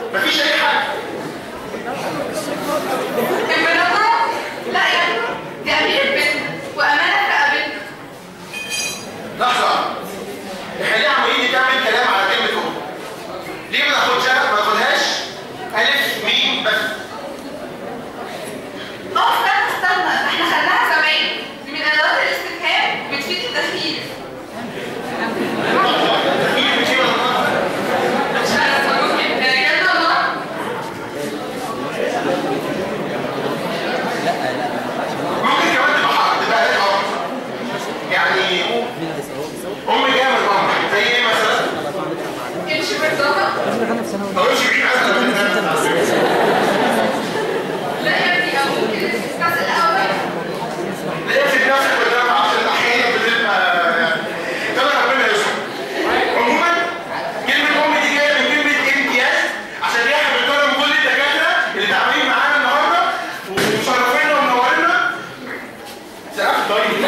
مفيش اي حاجه امبراطور لا يا ابني دي اميرة بنت وامانة في قابلنا لحظه احنا ليه عمالين نكمل كلام على كلمه ام ليه ما ناخدش ما ناخدهاش الف ميم بس اه استنى استنى احنا خدناها زمان دي من ادوات الاستفهام بتفيد التخيير تغيير بشيء ولا لا؟ مش عارفه ممكن بجد والله ممكن كمان تبقى حرف تبقى ايه حرف يعني ام جايه من الامر زي ايه مثلا؟ امشي بالظبط او امشي بعيد مثلا لا يا ابني او ممكن تستعسل الاول ليه في نفسك قدام عشان احيانا بتبقى يعني كده ربنا يستر عموما كلمه ام دي جايه من كلمه امتياز عشان دي احنا بنكرم كل الدكاتره اللي تعبانين معانا النهارده ومشرفينا ومنورينا سقف طيب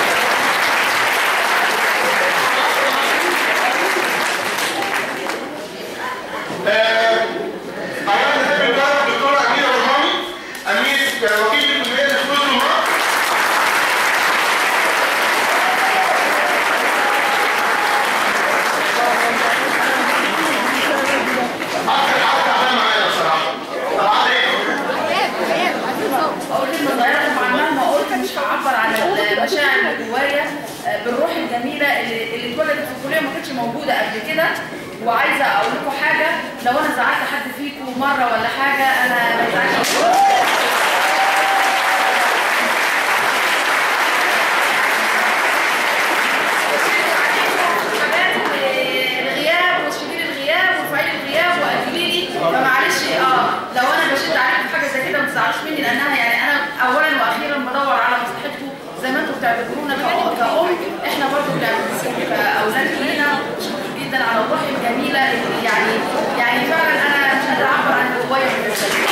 آه، أولا نحب نكرم الدكتورة أميرة برهامي أمير وكيل الكلية لحدود المرأة أكتر حاجة تعبانة معايا بصراحة طبعا إيه؟ اقول كلمه صغيره طبعا مهما قلت مش هعبر عن المشاعر اللي جوايا آه، بالروح الجميله اللي اللي اتولدت في الكليه ما كانتش موجوده قبل كده وعايزه اقول لكم حاجه لو انا زعلت حد فيكم مره ولا حاجه انا ما يزعلش حاجات الغياب وشديد الغياب وفعيل الغياب واجليني فمعلش اه لو انا بشد عليكم في حاجه زي كده ما تزعلوش مني لانها يعني انا اولا واخيرا بدور على مصلحتكم زي ما انتم بتعتبرونا كأ- كأم احنا برضه بنعتبركم كاولاد لينا شكرا جدا على الروح الجميله اللي يعني يعني فعلا انا مش قادره اعبر عن اللي جوايا بالنسبه لي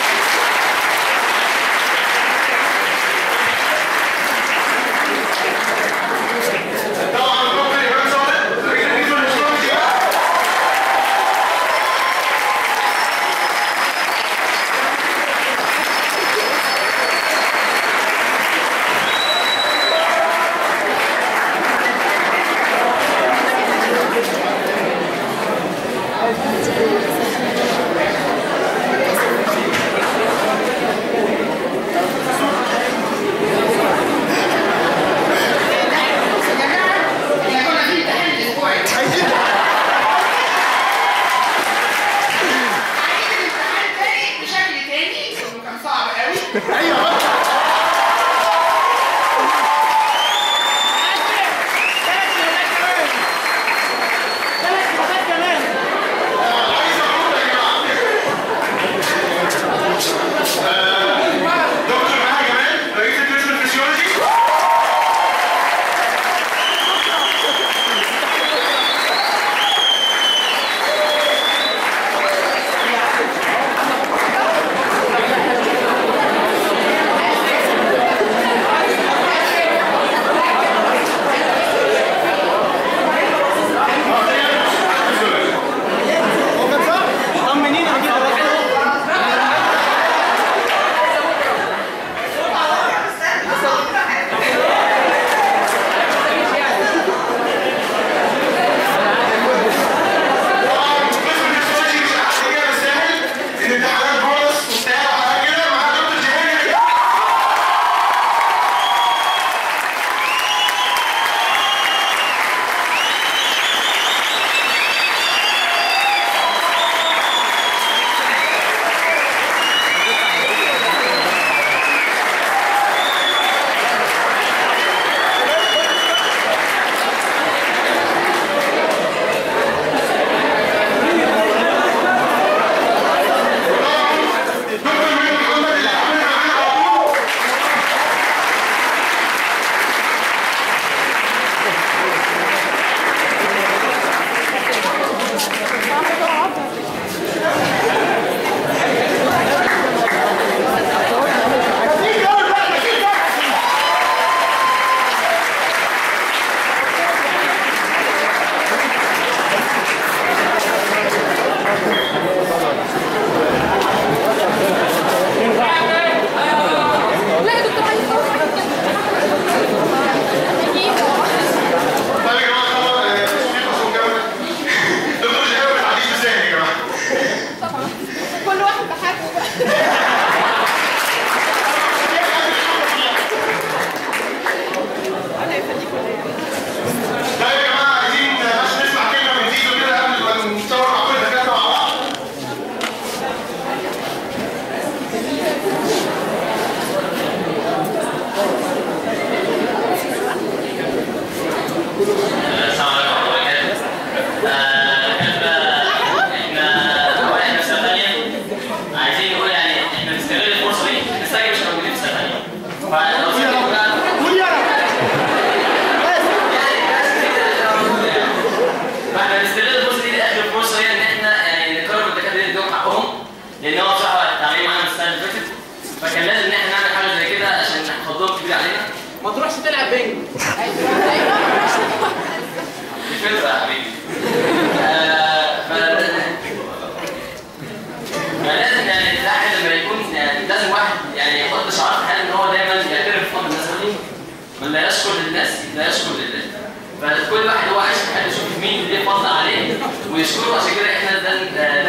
طبعا الدكتور إيمان صادق رئيس الدكتور الإسلامي احنا كنا في امتحان الاسبوع اللي فات. عايز الامتحان تاني بشكل تاني لانه كان صعب قوي ايوه عايز اقول يا جماعه آه، دكتور مها جمال رئيس قسم الفسيولوجي لان هو بصراحه التعليم معانا من السنه اللي فاتت فكان لازم ان احنا نعمل حاجه زي كده عشان فضلهم كبير علينا ما تروحش تلعب بينج دي فكره يا حبيبي آه، ف- فلازم يعني الواحد لما يكون يعني لازم واحد يعني يحط شعار في حاله ان هو دايما يعترف بفضل الناس عليه من لا يشكر للناس لا يشكر لله فكل واحد هو عايش في حاله يشوف مين اللي ليه فضل عليه ويشكره عشان كده احنا ده